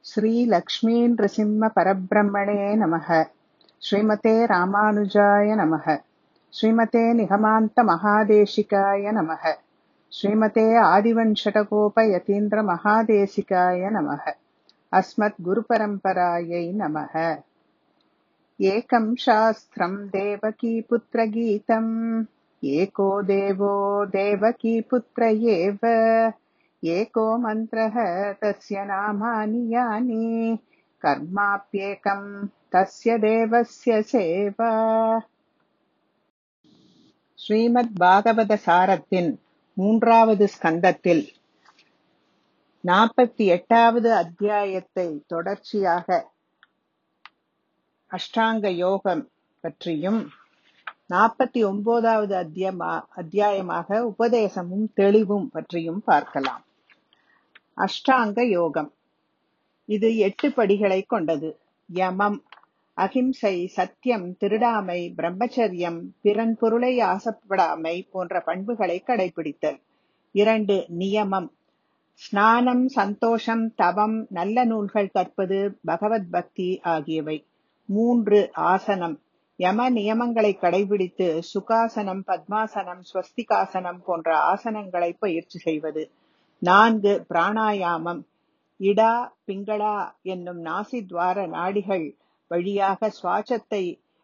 श्रीलक्ष्मीनृसिंहपरब्रह्मणे नमः श्रीमते रामानुजाय नमः श्रीमते निगमान्तमहादेशिकाय नमः श्रीमते आदिवञ्शटकोपयतीन्द्रमहादेशिकाय नमः अस्मद्गुरुपरम्परायै नमः एकं शास्त्रम् देवकीपुत्रगीतम् एको देवो देवकीपुत्र एव एको मन्त्रः तस्य नामानि यानि कर्माप्येकम् तस्य தேவஸ்ய சேவா ஸ்ரீமத் பாகவத சாரத்தின் மூன்றாவது ஸ்கந்தத்தில் நாற்பத்தி எட்டாவது அத்தியாயத்தை தொடர்ச்சியாக அஷ்டாங்க யோகம் பற்றியும் நாற்பத்தி ஒன்பதாவது அத்தியமா அத்தியாயமாக உபதேசமும் தெளிவும் பற்றியும் பார்க்கலாம் அஷ்டாங்க யோகம் இது எட்டு படிகளை கொண்டது யமம் அகிம்சை சத்தியம் திருடாமை பிரம்மச்சரியம் பிறன் பொருளை ஆசைப்படாமை போன்ற பண்புகளை கடைபிடித்தல் இரண்டு நியமம் ஸ்நானம் சந்தோஷம் தவம் நல்ல நூல்கள் கற்பது பகவத் பக்தி ஆகியவை மூன்று ஆசனம் யம நியமங்களை கடைபிடித்து சுகாசனம் பத்மாசனம் ஸ்வஸ்திகாசனம் போன்ற ஆசனங்களை பயிற்சி செய்வது நான்கு பிராணாயாமம் இடா பிங்களா என்னும் நாசி துவார நாடிகள் வழியாக சுவாசத்தை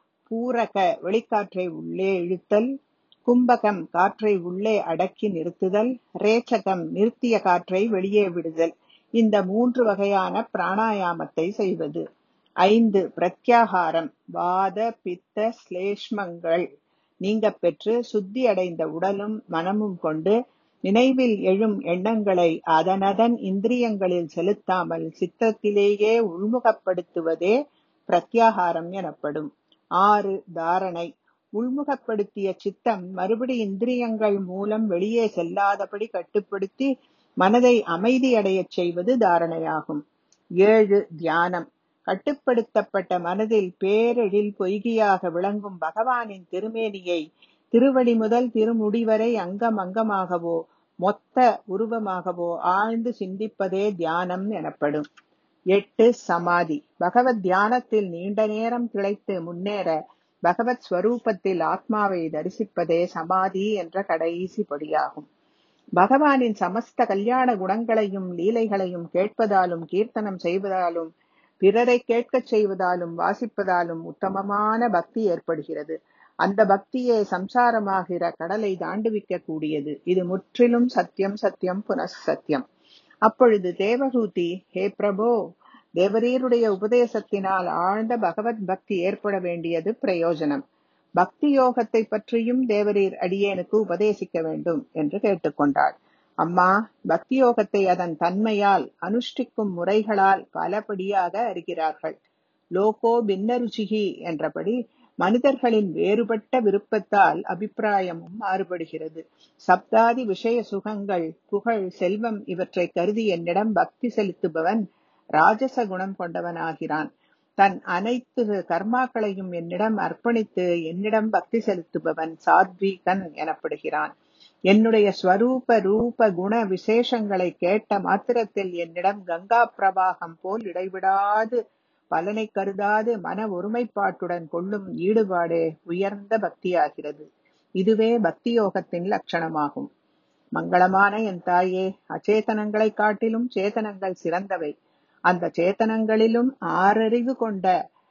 பூரக வெளிக்காற்றை உள்ளே இழுத்தல் கும்பகம் காற்றை உள்ளே அடக்கி நிறுத்துதல் ரேச்சகம் நிறுத்திய காற்றை வெளியே விடுதல் இந்த மூன்று வகையான பிராணாயாமத்தை செய்வது ஐந்து பிரத்யாகாரம் வாத பித்த ஸ்லேஷ்மங்கள் நீங்க பெற்று சுத்தி அடைந்த உடலும் மனமும் கொண்டு நினைவில் எழும் எண்ணங்களை அதனதன் இந்திரியங்களில் செலுத்தாமல் சித்தத்திலேயே உள்முகப்படுத்துவதே பிரத்யாகாரம் எனப்படும் ஆறு தாரணை உள்முகப்படுத்திய சித்தம் மறுபடி இந்திரியங்கள் மூலம் வெளியே செல்லாதபடி கட்டுப்படுத்தி மனதை அமைதியடையச் செய்வது தாரணையாகும் ஏழு தியானம் கட்டுப்படுத்தப்பட்ட மனதில் பேரெழில் பொய்கியாக விளங்கும் பகவானின் திருமேனியை திருவடி முதல் திருமுடி வரை அங்கம் அங்கமாகவோ மொத்த உருவமாகவோ ஆழ்ந்து சிந்திப்பதே தியானம் எனப்படும் எட்டு சமாதி பகவத் தியானத்தில் நீண்ட நேரம் திளைத்து முன்னேற பகவத் ஸ்வரூபத்தில் ஆத்மாவை தரிசிப்பதே சமாதி என்ற கடைசி படியாகும் பகவானின் சமஸ்த கல்யாண குணங்களையும் லீலைகளையும் கேட்பதாலும் கீர்த்தனம் செய்வதாலும் பிறரை கேட்கச் செய்வதாலும் வாசிப்பதாலும் உத்தமமான பக்தி ஏற்படுகிறது அந்த பக்தியே சம்சாரமாகிற கடலை தாண்டுவிக்க கூடியது இது முற்றிலும் சத்தியம் சத்தியம் புனஸ் சத்தியம் அப்பொழுது தேவகூதி ஹே பிரபோ தேவரீருடைய உபதேசத்தினால் ஆழ்ந்த பகவத் பக்தி ஏற்பட வேண்டியது பிரயோஜனம் பக்தி யோகத்தை பற்றியும் தேவரீர் அடியேனுக்கு உபதேசிக்க வேண்டும் என்று கேட்டுக்கொண்டாள் அம்மா பக்தி யோகத்தை அதன் தன்மையால் அனுஷ்டிக்கும் முறைகளால் பலபடியாக அறிகிறார்கள் லோகோ பின்னருச்சிகி என்றபடி மனிதர்களின் வேறுபட்ட விருப்பத்தால் அபிப்பிராயமும் மாறுபடுகிறது சப்தாதி விஷய சுகங்கள் புகழ் செல்வம் இவற்றை கருதி என்னிடம் பக்தி செலுத்துபவன் ராஜச குணம் கொண்டவனாகிறான் தன் அனைத்து கர்மாக்களையும் என்னிடம் அர்ப்பணித்து என்னிடம் பக்தி செலுத்துபவன் சாத்வீகன் எனப்படுகிறான் என்னுடைய ஸ்வரூப ரூப குண விசேஷங்களை கேட்ட மாத்திரத்தில் என்னிடம் கங்கா பிரவாகம் போல் இடைவிடாது பலனை கருதாது மன ஒருமைப்பாட்டுடன் கொள்ளும் ஈடுபாடே உயர்ந்த பக்தியாகிறது இதுவே பக்தி யோகத்தின் லட்சணமாகும் மங்களமான என் தாயே அச்சேதனங்களை காட்டிலும் சேதனங்கள் சிறந்தவை அந்த சேத்தனங்களிலும் ஆறறிவு கொண்ட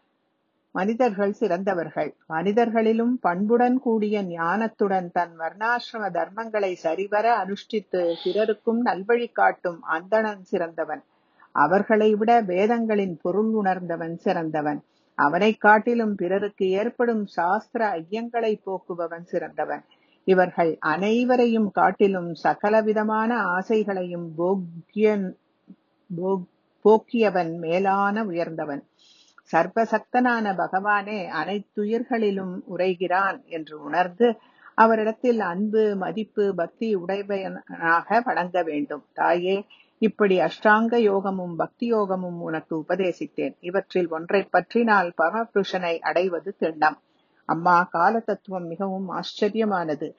மனிதர்கள் சிறந்தவர்கள் மனிதர்களிலும் பண்புடன் கூடிய ஞானத்துடன் தன் வர்ணாசிரம தர்மங்களை சரிவர அனுஷ்டித்து பிறருக்கும் நல்வழி காட்டும் அந்தணன் சிறந்தவன் அவர்களை விட வேதங்களின் பொருள் உணர்ந்தவன் சிறந்தவன் அவனை காட்டிலும் பிறருக்கு ஏற்படும் சாஸ்திர ஐயங்களை போக்குபவன் சிறந்தவன் இவர்கள் அனைவரையும் காட்டிலும் சகலவிதமான ஆசைகளையும் போக்கியன் போக்கியவன் மேலான உயர்ந்தவன் சர்வசக்தனான பகவானே அனைத்துயிர்களிலும் உரைகிறான் என்று உணர்ந்து அவரிடத்தில் அன்பு மதிப்பு பக்தி உடையவனாக வழங்க வேண்டும் தாயே இப்படி அஷ்டாங்க யோகமும் பக்தி யோகமும் உனக்கு உபதேசித்தேன் இவற்றில் ஒன்றை பற்றினால் பரமபுருஷனை அடைவது திண்ணம் அம்மா கால தத்துவம் மிகவும் ஆச்சரியமானது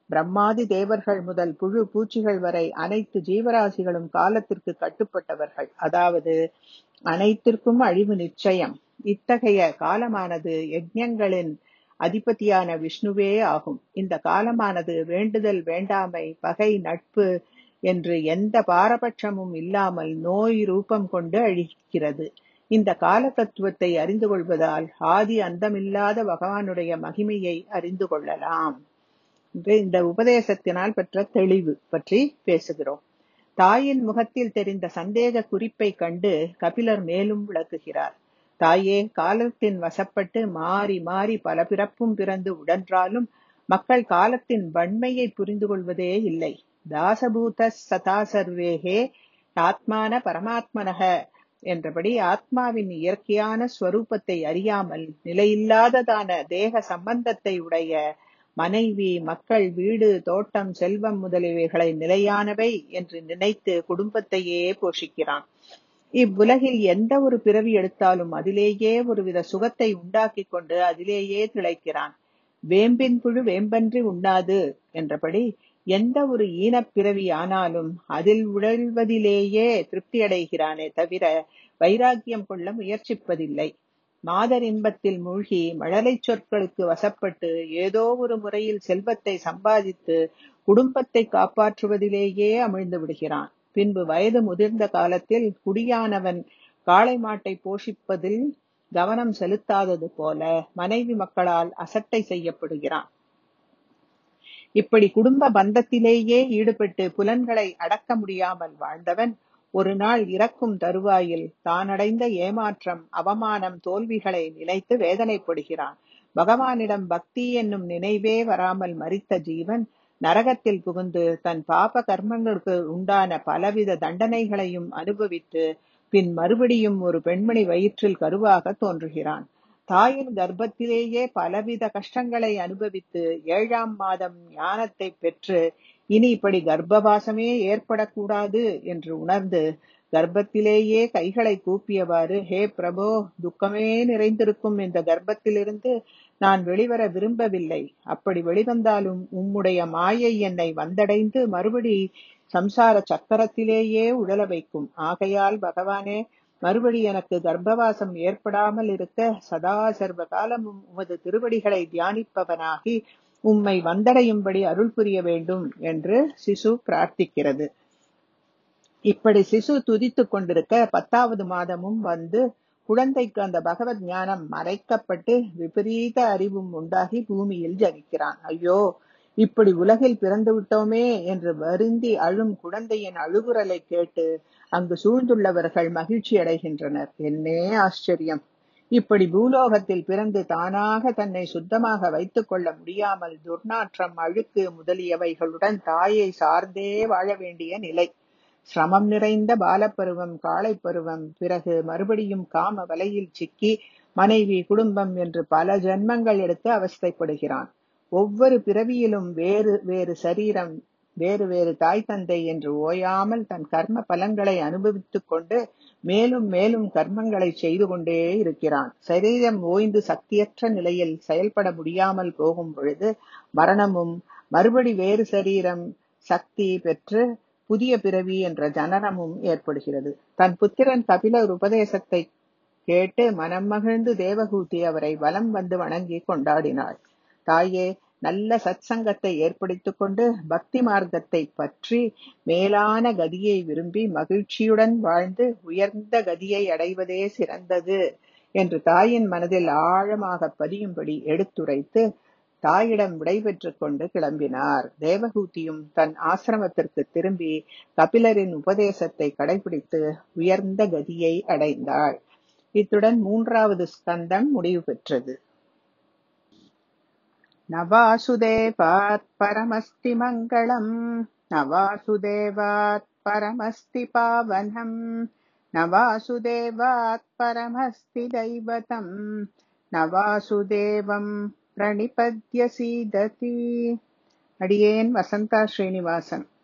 பிரம்மாதி தேவர்கள் முதல் புழு பூச்சிகள் வரை அனைத்து ஜீவராசிகளும் காலத்திற்கு கட்டுப்பட்டவர்கள் அதாவது அனைத்திற்கும் அழிவு நிச்சயம் இத்தகைய காலமானது யஜ்ஞங்களின் அதிபதியான விஷ்ணுவே ஆகும் இந்த காலமானது வேண்டுதல் வேண்டாமை பகை நட்பு என்று எந்த பாரபட்சமும் இல்லாமல் நோய் ரூபம் கொண்டு அழிக்கிறது இந்த கால தத்துவத்தை அறிந்து கொள்வதால் ஆதி அந்தமில்லாத பகவானுடைய மகிமையை அறிந்து கொள்ளலாம் என்று இந்த உபதேசத்தினால் பெற்ற தெளிவு பற்றி பேசுகிறோம் தாயின் முகத்தில் தெரிந்த சந்தேக குறிப்பை கண்டு கபிலர் மேலும் விளக்குகிறார் தாயே காலத்தின் வசப்பட்டு மாறி மாறி பல பிறப்பும் பிறந்து உடன்றாலும் மக்கள் காலத்தின் வன்மையை புரிந்து கொள்வதே இல்லை தாசபூத சதா சர்வேகே ஆத்மான பரமாத்மனக என்றபடி ஆத்மாவின் இயற்கையான ஸ்வரூபத்தை அறியாமல் நிலையில்லாததான தேக சம்பந்தத்தை உடைய மனைவி மக்கள் வீடு தோட்டம் செல்வம் முதலியவைகளை நிலையானவை என்று நினைத்து குடும்பத்தையே போஷிக்கிறான் இவ்வுலகில் எந்த ஒரு பிறவி எடுத்தாலும் அதிலேயே ஒருவித சுகத்தை உண்டாக்கி கொண்டு அதிலேயே திளைக்கிறான் வேம்பின் புழு வேம்பன்றி உண்ணாது என்றபடி எந்த ஒரு ஈனப் பிறவி ஆனாலும் அதில் உழல்வதிலேயே திருப்தி அடைகிறானே தவிர வைராக்கியம் கொள்ள முயற்சிப்பதில்லை மாதர் இன்பத்தில் மூழ்கி மழலை சொற்களுக்கு வசப்பட்டு ஏதோ ஒரு முறையில் செல்வத்தை சம்பாதித்து குடும்பத்தை காப்பாற்றுவதிலேயே அமிழ்ந்து விடுகிறான் பின்பு வயது முதிர்ந்த காலத்தில் குடியானவன் காளை மாட்டை போஷிப்பதில் கவனம் செலுத்தாதது போல மனைவி மக்களால் அசட்டை செய்யப்படுகிறான் இப்படி குடும்ப பந்தத்திலேயே ஈடுபட்டு புலன்களை அடக்க முடியாமல் வாழ்ந்தவன் ஒரு நாள் இறக்கும் தருவாயில் தானடைந்த ஏமாற்றம் அவமானம் தோல்விகளை நினைத்து வேதனைப்படுகிறான் பகவானிடம் பக்தி என்னும் நினைவே வராமல் மறித்த ஜீவன் நரகத்தில் புகுந்து தன் பாப கர்மங்களுக்கு உண்டான பலவித தண்டனைகளையும் அனுபவித்து பின் மறுபடியும் ஒரு பெண்மணி வயிற்றில் கருவாக தோன்றுகிறான் தாயின் கர்ப்பத்திலேயே பலவித கஷ்டங்களை அனுபவித்து ஏழாம் மாதம் ஞானத்தை பெற்று இனி இப்படி கர்ப்பவாசமே ஏற்படக்கூடாது என்று உணர்ந்து கர்ப்பத்திலேயே கைகளை கூப்பியவாறு ஹே பிரபோ துக்கமே நிறைந்திருக்கும் இந்த கர்ப்பத்திலிருந்து நான் வெளிவர விரும்பவில்லை அப்படி வெளிவந்தாலும் உம்முடைய மாயை என்னை வந்தடைந்து மறுபடி சம்சார சக்கரத்திலேயே உழல வைக்கும் ஆகையால் பகவானே மறுபடி எனக்கு கர்ப்பவாசம் ஏற்படாமல் இருக்க சதா சர்வ காலமும் உமது திருவடிகளை தியானிப்பவனாகி உம்மை வந்தடையும்படி அருள் புரிய வேண்டும் என்று சிசு பிரார்த்திக்கிறது இப்படி சிசு துதித்துக் கொண்டிருக்க பத்தாவது மாதமும் வந்து குழந்தைக்கு அந்த பகவத் ஞானம் மறைக்கப்பட்டு விபரீத அறிவும் உண்டாகி பூமியில் ஜனிக்கிறான் ஐயோ இப்படி உலகில் பிறந்து விட்டோமே என்று வருந்தி அழும் குழந்தையின் அழுகுரலை கேட்டு அங்கு சூழ்ந்துள்ளவர்கள் மகிழ்ச்சி அடைகின்றனர் என்னே ஆச்சரியம் இப்படி பூலோகத்தில் பிறந்து தானாக தன்னை சுத்தமாக வைத்துக் கொள்ள முடியாமல் துர்நாற்றம் அழுக்கு முதலியவைகளுடன் தாயை சார்ந்தே வாழ வேண்டிய நிலை சிரமம் நிறைந்த பாலப்பருவம் காளை பருவம் பிறகு மறுபடியும் காம வலையில் சிக்கி மனைவி குடும்பம் என்று பல ஜென்மங்கள் எடுத்து அவஸ்தைப்படுகிறான் ஒவ்வொரு பிறவியிலும் வேறு வேறு சரீரம் வேறு வேறு தாய் தந்தை என்று ஓயாமல் தன் கர்ம பலன்களை அனுபவித்துக் கொண்டு மேலும் மேலும் கர்மங்களை செய்து கொண்டே இருக்கிறான் சரீரம் ஓய்ந்து சக்தியற்ற நிலையில் செயல்பட முடியாமல் போகும் பொழுது மரணமும் மறுபடி வேறு சரீரம் சக்தி பெற்று புதிய பிறவி என்ற ஜனனமும் ஏற்படுகிறது தன் புத்திரன் கபிலர் உபதேசத்தை கேட்டு மனம் மகிழ்ந்து தேவகூதி அவரை வலம் வந்து வணங்கி கொண்டாடினாள் தாயே நல்ல சத்சங்கத்தை ஏற்படுத்திக் கொண்டு பக்தி மார்க்கத்தை பற்றி மேலான கதியை விரும்பி மகிழ்ச்சியுடன் வாழ்ந்து உயர்ந்த கதியை அடைவதே சிறந்தது என்று தாயின் மனதில் ஆழமாக பதியும்படி எடுத்துரைத்து தாயிடம் விடைபெற்றுக் கொண்டு கிளம்பினார் தேவகூதியும் தன் ஆசிரமத்திற்கு திரும்பி கபிலரின் உபதேசத்தை கடைபிடித்து உயர்ந்த கதியை அடைந்தாள் இத்துடன் மூன்றாவது ஸ்கந்தம் முடிவு பெற்றது நவாசுதேவாத் பரமஸ்தி மங்களம் நவாசுதேவாத் பரமஸ்தி பாவனம் நவாசுதேவாத் பரமஸ்தி தைவதம் நவாசுதேவம் பிரணிபத்ய சீததி அடியேன் வசந்தா ஸ்ரீனிவாசன்